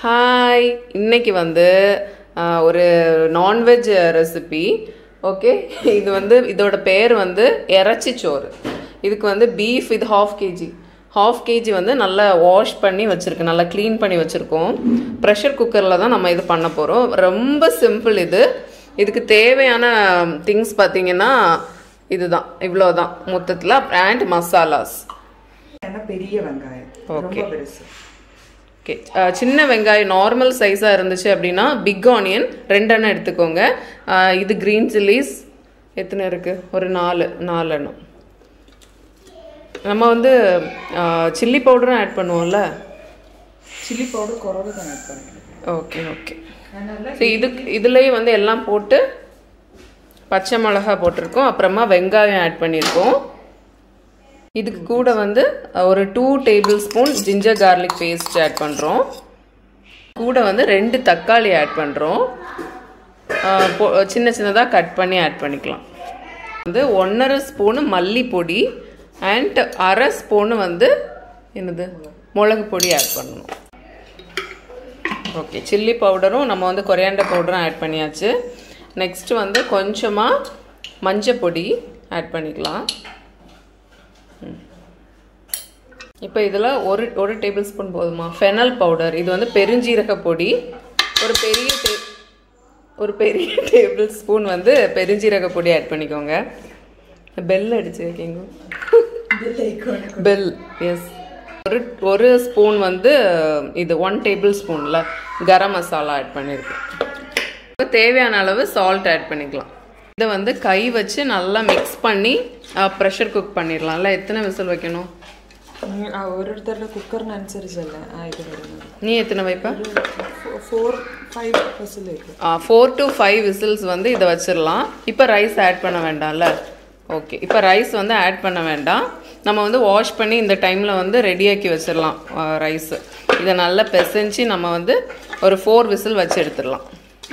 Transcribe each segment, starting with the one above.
Hi இன்னைக்கு வந்து ஆஹ், ஒரு நான்வெஜ் ரெசிபி ஓகே இது வந்து இதோட பேர் வந்து இறைச்சி சோறு இதுக்கு வந்து பீஃப் இது ஹாஃப் கேஜி ஹாஃப் கேஜி வந்து நல்லா வாஷ் பண்ணி வச்சுருக்கு நல்லா க்ளீன் பண்ணி வச்சுருக்கோம் ப்ரெஷர் குக்கரில் தான் நம்ம இது பண்ண போகிறோம் ரொம்ப சிம்பிள் இது இதுக்கு தேவையான திங்ஸ் பார்த்தீங்கன்னா இதுதான் இவ்வளோதான் மொத்தத்தில் அண்ட் மசாலாஸ் ஏன்னா பெரிய வெங்காயம் Okay. ரொம்ப பெருசு ஓகே சின்ன வெங்காயம் நார்மல் சைஸாக இருந்துச்சு அப்படின்னா பிக் ஆனியன் ரெண்டெண்ணம் எடுத்துக்கோங்க அஹ், இது க்ரீன் சில்லிஸ் எத்தனை இருக்குது ஒரு நாலு நாலு எண்ணம் நம்ம வந்து சில்லி பவுடரும் ஆட் பண்ணுவோம்ல சில்லி பவுடர் குறவு தான் ஆட் பண்ணிக்கிறேன் ஓகே ஓகே அதனால ஸோ இது இதுலேயே வந்து எல்லாம் போட்டு பச்சை மிளகா போட்டிருக்கோம் அப்புறமா வெங்காயம் ஆட் பண்ணியிருக்கோம் இதுக்கு கூட வந்து அஹ், ஒரு two tablespoon ginger garlic paste add பண்ணுறோம் கூட வந்து ரெண்டு தக்காளி ஆட் பண்ணுறோம் சின்ன சின்னதாக கட் பண்ணி ஆட் பண்ணிக்கலாம் வந்து ஒன்றரை ஸ்பூனு மல்லிப்பொடி அண்ட் அரை ஸ்பூனு வந்து என்னது மிளகு பொடி ஆட் பண்ணணும் ஓகே சில்லி பவுடரும் நம்ம வந்து கொரியாண்டர் பவுடரும் ஆட் பண்ணியாச்சு நெக்ஸ்ட் வந்து கொஞ்சமாக மஞ்சள் பொடி ஆட் பண்ணிக்கலாம் இப்போ இதில் ஒரு ஒரு டேபிள் ஸ்பூன் போதுமா ஃபெனல் பவுடர் இது வந்து பெருஞ்சீரக பொடி ஒரு பெரிய டே ஒரு பெரிய டேபிள் ஸ்பூன் வந்து பெருஞ்சீரக பொடி ஆட் பண்ணிக்கோங்க பெல் அடிச்சிருக்கீங்க பெல் எஸ் ஒரு ஒரு ஸ்பூன் வந்து இது ஒன் டேபிள் ஸ்பூனில் கரம் மசாலா ஆட் பண்ணியிருக்கேன் இப்ப தேவையான அளவு சால்ட் ஆட் பண்ணிக்கலாம் இதை வந்து கை வச்சு நல்லா மிக்ஸ் பண்ணி ப்ரெஷர் குக் பண்ணிடலாம்ல எத்தனை விசில் வைக்கணும் ഉം, ആ ഓരോരുത്തരുടെ കുക്കറിന് അനുസരിച്ചല്ലേ ആ ഇത് വരുന്നത് நீ எத்தனை வைப்ப ഫോർ ഫൈവ് ബസ്സിലേക്ക് ஃபோர் டு ஃபைவ் விசில்ஸ் வந்து இதை வச்சிடலாம் இப்போ ரைஸ் ஆட் பண்ண வேண்டாம்ல ஓகே இப்போ ரைஸ் வந்து ஆட் பண்ண வேண்டாம் நம்ம வந்து வாஷ் பண்ணி இந்த டைமில் வந்து ரெடியாக்கி வச்சிடலாம் ரைஸு இதை நல்லா பிசைஞ்சு நம்ம வந்து ஒரு ஃபோர் விசில் வச்சு எடுத்துடலாம்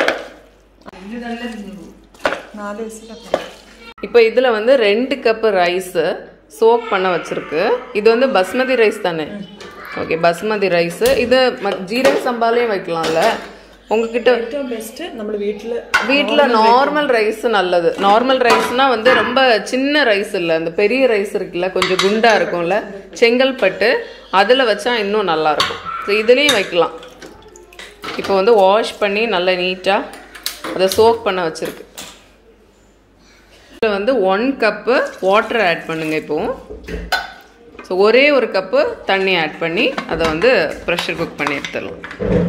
നാല് വിസിലൊക്കെ இப்போ இதில் வந்து ரெண்டு கப்பு ரைஸு சோக் பண்ண வச்சிருக்கு இது வந்து பஸ்மதி ரைஸ் தானே ஓகே பஸ்மதி ரைஸு இது ம- ஜீரக சம்பாலையும் வைக்கலாம்ல உங்ககிட்ட ഏറ്റവും ബെസ്റ്റ് നമ്മൾ വീട്ടിൽ வீட்டில் நார்மல் ரைஸ் நல்லது நார்மல் ரைஸ்னா வந்து ரொம்ப சின்ன ரைஸ் இல்லை அந்த பெரிய ரைஸ் இருக்குல்ல கொஞ்சம் குண்டா இருக்கும்ல செங்கல்பட்டு அதில் வச்சா இன்னும் நல்லா இருக்கும் ஸோ இதுலேயும் வைக்கலாம் இப்போ வந்து வாஷ் பண்ணி நல்லா நீட்டாக அதை சோக் பண்ண வச்சிருக்கு இதில் வந்து ஒன் கப்பு வாட்டர் ஆட் பண்ணுங்க இப்போ ஸோ ஒரே ஒரு கப்பு தண்ணி ஆட் பண்ணி அதை வந்து ப்ரெஷர் குக் பண்ணி எடுத்துடலாம்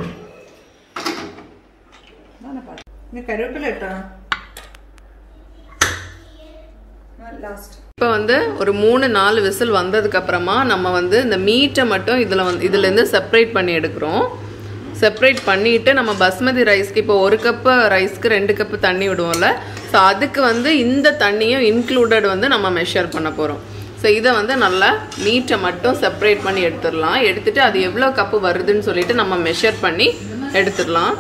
കരുവേപ്പില ഇട്ടാ ലാസ്റ്റ് இப்போ வந்து ஒரு மூணு நாலு விசில் வந்ததுக்கு அப்புறமா நம்ம வந்து இந்த மீட்டை மட்டும் இதில் வந்து இதுலேருந்து செப்பரேட் பண்ணி எடுக்கிறோம் செப்பரேட் பண்ணிட்டு நம்ம பஸ்மதி ரைஸ்க்கு இப்போ ஒரு கப்பு ரைஸ்க்கு ரெண்டு கப்பு தண்ணி விடுவோம்ல ஸோ அதுக்கு வந்து இந்த தண்ணியும் இன்க்ளூடட் வந்து நம்ம மெஷர் பண்ண போகிறோம் ஸோ இதை வந்து நல்லா மீட்டை மட்டும் செப்பரேட் பண்ணி எடுத்துடலாம் எடுத்துட்டு அது எவ்வளோ கப்பு வருதுன்னு சொல்லிட்டு நம்ம மெஷர் பண்ணி எடுத்துடலாம்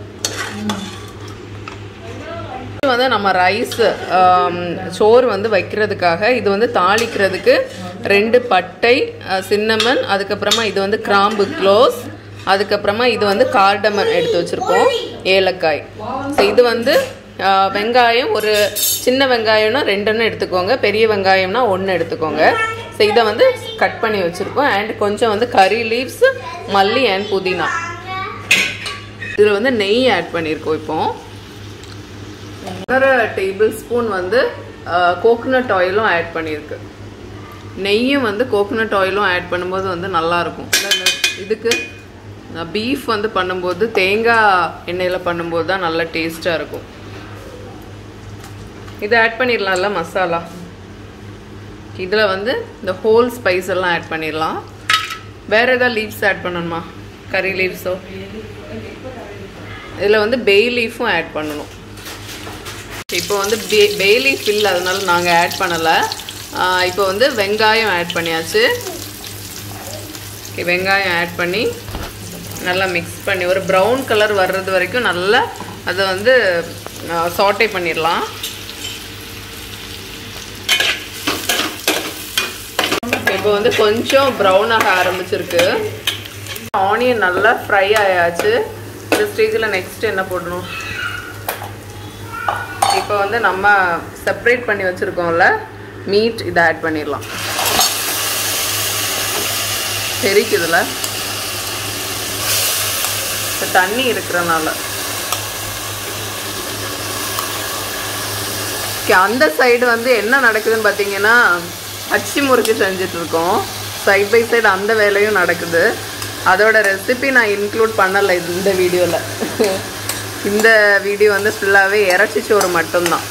இது வந்து நம்ம ரைஸ் சோறு வந்து வைக்கிறதுக்காக இது வந்து தாளிக்கிறதுக்கு ரெண்டு பட்டை சின்னமன் அதுக்கப்புறமா இது வந்து கிராம்பு க்ளோஸ் அதுக்கப்புறமா இது வந்து கார்டமன் எடுத்து வச்சுருக்கோம் ஏலக்காய் ஸோ இது வந்து ஆஹ், வெங்காயம் ஒரு சின்ன வெங்காயம்னா ரெண்டுன்னு எடுத்துக்கோங்க பெரிய வெங்காயம்னா ஒன்று எடுத்துக்கோங்க ஸோ இதை வந்து கட் பண்ணி வச்சுருக்கோம் அண்ட் கொஞ்சம் வந்து கறி லீவ்ஸ் மல்லி அண்ட் புதினா இதில் வந்து நெய் ஆட் பண்ணியிருக்கோம் இப்போ ஒன்றரை டேபிள் ஸ்பூன் வந்து கோகனட் ஆயிலும் ஆட் பண்ணியிருக்கு நெய்யும் வந்து கோகனட் ஆயிலும் ஆட் பண்ணும்போது வந்து நல்லா இருக்கும் இல்ல இந்த இதுக்கு பீஃப் வந்து பண்ணும்போது தேங்காய் எண்ணெயில் பண்ணும்போது தான் நல்லா டேஸ்ட்டாக இருக்கும் இதை ஆட் பண்ணிடலாம்ல மசாலா இதில் வந்து இந்த ஹோல் ஸ்பைஸ் எல்லாம் ஆட் பண்ணிடலாம் வேற ஏதாவது லீவ்ஸ் ஆட் பண்ணணுமா கறி லீவ்ஸோ இதில் வந்து பே லீஃபும் ஆட் பண்ணணும் இப்போ வந்து பே பேலீஃப் இல்லை அதனால நாங்கள் ஆட் பண்ணலை இப்போ வந்து வெங்காயம் ஆட் பண்ணியாச்சு Okay, வெங்காயம் ஆட் பண்ணி நல்லா மிக்ஸ் பண்ணி ஒரு ப்ரௌன் கலர் வர்றது வரைக்கும் நல்லா அதை வந்து சாட்டே பண்ணிடலாம் இப்போ வந்து கொஞ்சம் ப்ரௌன் ஆக ஆரம்பிச்சிருக்கு ஆனியன் நல்லா ஃப்ரை ஆயாச்சு இந்த ஸ்டேஜில் நெக்ஸ்ட் என்ன போடணும் இப்போ வந்து நம்ம செப்பரேட் பண்ணி வச்சுருக்கோம்ல மீட் இதை ஆட் பண்ணிடலாம் தெரிக்குதுல இப்போ தண்ணி இருக்கிறனால Okay, அந்த சைடு வந்து என்ன நடக்குதுன்னு பார்த்தீங்கன்னா அச்சி முறுக்கு செஞ்சுட்டு இருக்கோம் சைட் பை சைடு அந்த வேலையும் நடக்குது அதோட ரெசிபி நான் இன்க்ளூட் பண்ணலை இது இந்த வீடியோவில் இந்த வீடியோ வந்து ஃபுல்லாகவே இறச்சி சோறு மட்டும்தான்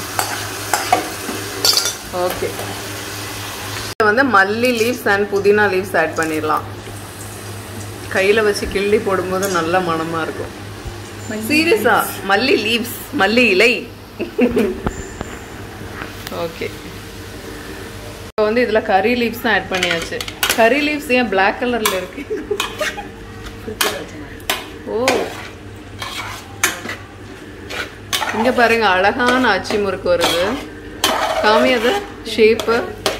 ஓகே வந்து மல்லி லீவ்ஸ் அண்ட் புதினா லீவ்ஸ் ஆட் பண்ணிடலாம் கையில் வச்சு கிள்ளி போடும்போது நல்ல மணமாக இருக்கும் சீரியஸா மல்லி லீவ்ஸ் மல்லி இலை ஓகே இப்போ வந்து இதில் கறி லீவ்ஸ் தான் ஆட் பண்ணியாச்சு கறி லீவ்ஸ் ஏன் பிளாக் கலரில் இருக்கு ஓ இங்கே பாருங்க அழகான அச்சி முறுக்கு வருது காமி அது ஷேப்பு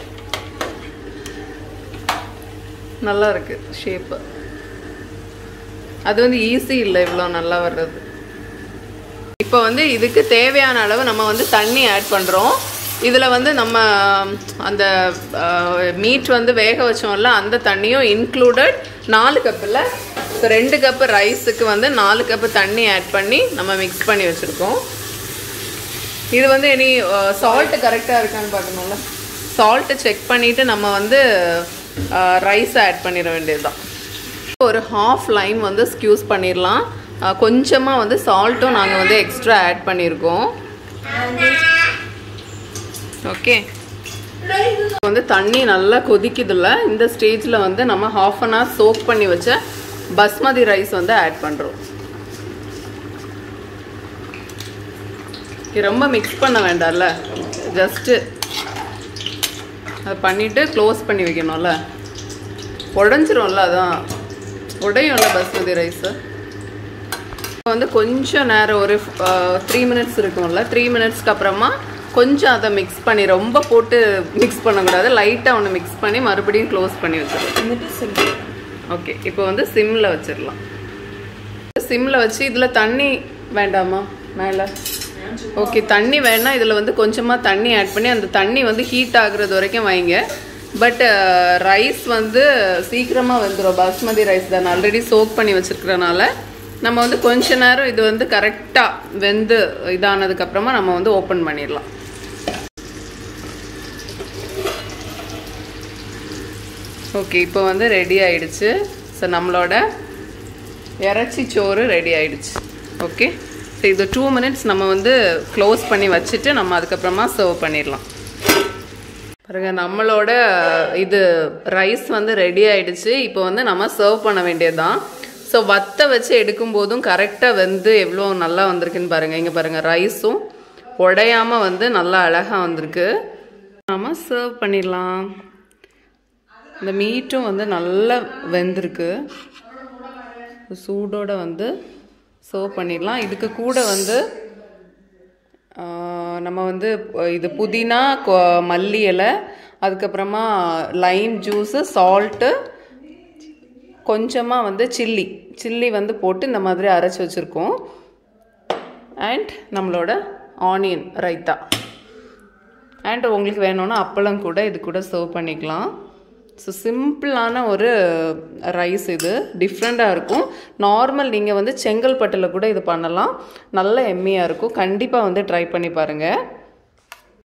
நல்லா இருக்கு ஷேப்பு அது வந்து ஈஸி இல்லை இவ்வளோ நல்லா வர்றது இப்போ வந்து இதுக்கு தேவையான அளவு நம்ம வந்து தண்ணி ஆட் பண்ணுறோம் இதில் வந்து நம்ம அந்த மீட் வந்து வேக வச்சோம்ல அந்த தண்ணியும் இன்க்ளூடட் நாலு கப்பில் ஸோ ரெண்டு கப்பு ரைஸுக்கு வந்து நாலு கப்பு தண்ணி ஆட் பண்ணி நம்ம மிக்ஸ் பண்ணி வச்சுருக்கோம் இது வந்து இனி சால்ட்டு கரெக்டாக இருக்கான்னு பார்க்கணும்ல சால்ட்டு செக் பண்ணிவிட்டு நம்ம வந்து ரைஸ் ஆட் பண்ணிட வேண்டியதுதான் ஒரு ஹாஃப் லைம் வந்து ஸ்க்யூஸ் பண்ணிடலாம் கொஞ்சமாக வந்து சால்ட்டும் நாங்கள் வந்து எக்ஸ்ட்ரா ஆட் பண்ணியிருக்கோம் ஓகே வந்து தண்ணி நல்லா கொதிக்குதுல்ல இந்த ஸ்டேஜில் வந்து நம்ம ஹாஃப் அன் ஹவர் சோக் பண்ணி வச்ச பஸ்மதி ரைஸ் வந்து ஆட் பண்ணுறோம் ரொம்ப மிக்ஸ் பண்ண வேண்டாம்ல ஜஸ்ட்டு அதை பண்ணிவிட்டு க்ளோஸ் பண்ணி வைக்கணும்ல உடஞ்சிரும்ல அதான் உடையும்ல பஸ்மதி ரைஸு வந்து கொஞ்சம் நேரம் ஒரு த்ரீ மினிட்ஸ் இருக்கும்ல த்ரீ மினிட்ஸ்க்கு அப்புறமா கொஞ்சம் அதை மிக்ஸ் பண்ணி ரொம்ப போட்டு மிக்ஸ் பண்ணக்கூடாது லைட்டாக ஒன்று மிக்ஸ் பண்ணி மறுபடியும் க்ளோஸ் பண்ணி வச்சிடலாம் എന്നിട്ട് സിമ്പിൾ ஓகே இப்போ வந்து சிம்மில் வச்சிடலாம் சிம்மில் வச்சு இதில் தண்ணி வேண்டாமா மேலே ஓகே தண்ணி வேணா இதில் வந்து கொஞ்சமாக தண்ணி ஆட் பண்ணி அந்த தண்ணி வந்து ஹீட் ஆகுறது வரைக்கும் வைங்க பட் ரைஸ் வந்து சீக்கிரமாக வெந்துடும் பாஸ்மதி ரைஸ் தான் ஆல்ரெடி சோக் பண்ணி வச்சுருக்கிறனால நம்ம வந்து கொஞ்ச நேரம் இது வந்து கரெக்டாக வெந்து இதானதுக்கப்புறமா நம்ம வந்து ஓப்பன் பண்ணிடலாம் ஓகே இப்போ வந்து ரெடி ஆயிடுச்சு ஸோ நம்மளோட இறைச்சி சோறு ரெடி ஆயிடுச்சு ஓகே ஸோ இது டூ மினிட்ஸ் நம்ம வந்து க்ளோஸ் பண்ணி வச்சுட்டு நம்ம அதுக்கப்புறமா சர்வ் பண்ணிடலாம் பாருங்க நம்மளோட இது ரைஸ் வந்து ரெடி ஆயிடுச்சு இப்போ வந்து நம்ம சர்வ் பண்ண வேண்டியதுதான் ஸோ வத்த வச்சு எடுக்கும்போதும் கரெக்டாக வந்து எவ்வளோ நல்லா வந்திருக்குன்னு பாருங்கள் இங்கே பாருங்கள் ரைஸும் உடையாம வந்து நல்லா அழகாக வந்திருக்கு நம்ம சர்வ் பண்ணிடலாம் இந்த மீட்டும் வந்து நல்லா வெந்திருக்கு சூடோட வந்து சர்வ் பண்ணிடலாம் இதுக்கு கூட வந்து ஆஹ், நம்ம வந்து இது புதினா கொ- மல்லி இலை அதுக்கப்புறமா லைம் ஜூஸு சால்ட்டு கொஞ்சமாக வந்து சில்லி சில்லி வந்து போட்டு இந்த மாதிரி அரைச்சி வச்சுருக்கோம் அண்ட் நம்மளோட ஆனியன் ரைத்தா அண்ட் உங்களுக்கு வேணும்னா அப்பளம் கூட இது கூட சர்வ் பண்ணிக்கலாம் ஸோ சிம்பிளான ஒரு ரைஸ் இது டிஃப்ரெண்ட்டாக இருக்கும் நார்மல் நீங்கள் வந்து செங்கல்பட்டில் கூட இது பண்ணலாம் நல்ல எம்மியாக இருக்கும் கண்டிப்பாக வந்து ட்ரை பண்ணி பாருங்கள்